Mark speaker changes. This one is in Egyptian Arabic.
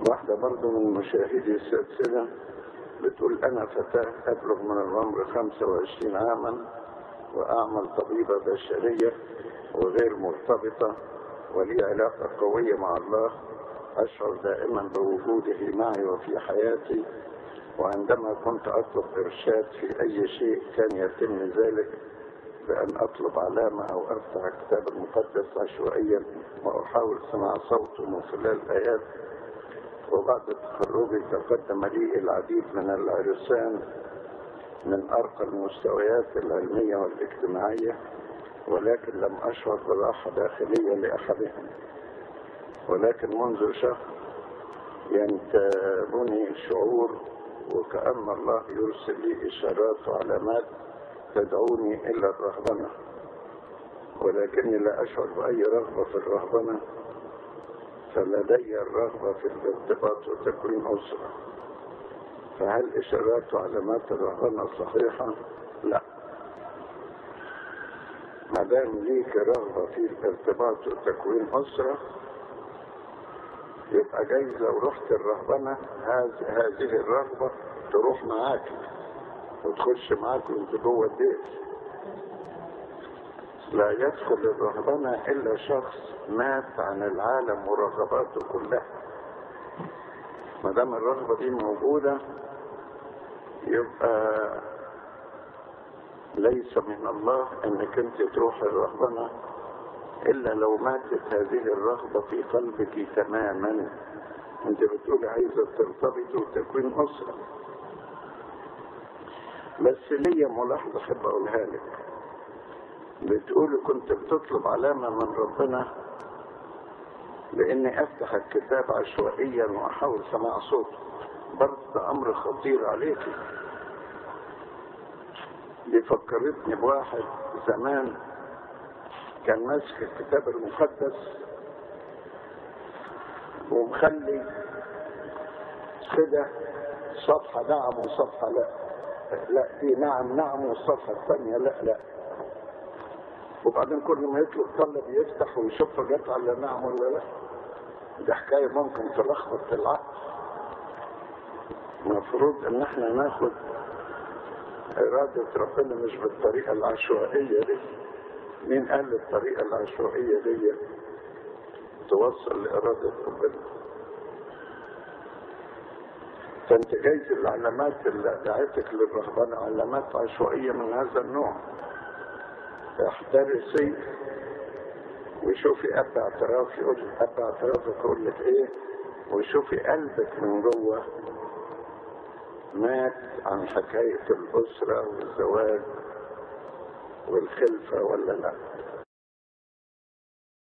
Speaker 1: واحدة برضو من مشاهدي السلسلة بتقول أنا فتاة أبلغ من العمر 25 عاما وأعمل طبيبة بشرية وغير مرتبطة ولي علاقة قوية مع الله أشعر دائما بوجوده معي وفي حياتي وعندما كنت أطلب إرشاد في أي شيء كان يتم ذلك بأن أطلب علامة أو أفتح الكتاب المقدس عشوائيا وأحاول سماع صوته من خلال آيات وبعد تخرجي تقدم لي العديد من العرسان من أرقى المستويات العلمية والاجتماعية ولكن لم أشعر براحة داخلية لأحدهم ولكن منذ شهر ينتابني شعور وكأن الله يرسل لي إشارات وعلامات تدعوني إلى الرهبنة ولكني لا أشعر بأي رغبة في الرهبنة فلدي الرغبة في الارتباط وتكوين أسرة فهل إشارات وعلامات الرهبنة صحيحة؟ لا ما دام ليك رغبة في الارتباط وتكوين أسرة يبقى جايز لو رحت الرهبنة هذه الرغبة تروح معاك وتخش معاك وانت جوه البيت لا يدخل الرهبنة إلا شخص مات عن العالم ورغباته كلها ما دام الرغبة دي موجودة يبقى ليس من الله انك انت تروح الرهبنة الا لو ماتت هذه الرغبة في قلبك تماما انت بتقول عايزة ترتبط وتكوين اسرة بس ليا ملاحظة احب اقولها لك بتقولي كنت بتطلب علامة من ربنا باني افتح الكتاب عشوائيا واحاول سماع صوته برضه ده امر خطير عليكي دي فكرتني بواحد زمان كان ماسك الكتاب المقدس ومخلي كده صفحة نعم وصفحة لا لا دي نعم نعم والصفحة الثانية لا لا وبعدين كل ما يطلب طلب يفتح ويشوفها جت على نعم ولا لا دي حكاية ممكن تلخبط العقل المفروض ان احنا ناخد إرادة ربنا مش بالطريقة العشوائية دي مين قال الطريقة العشوائية دي توصل لإرادة ربنا فأنت جايز العلامات اللي دعتك للرهبنة علامات عشوائية من هذا النوع احترسي وشوفي أب اعتراف يقول أب اعترافك يقول لك إيه وشوفي قلبك من جوه مات عن حكاية الأسرة والزواج والخلفة ولا لا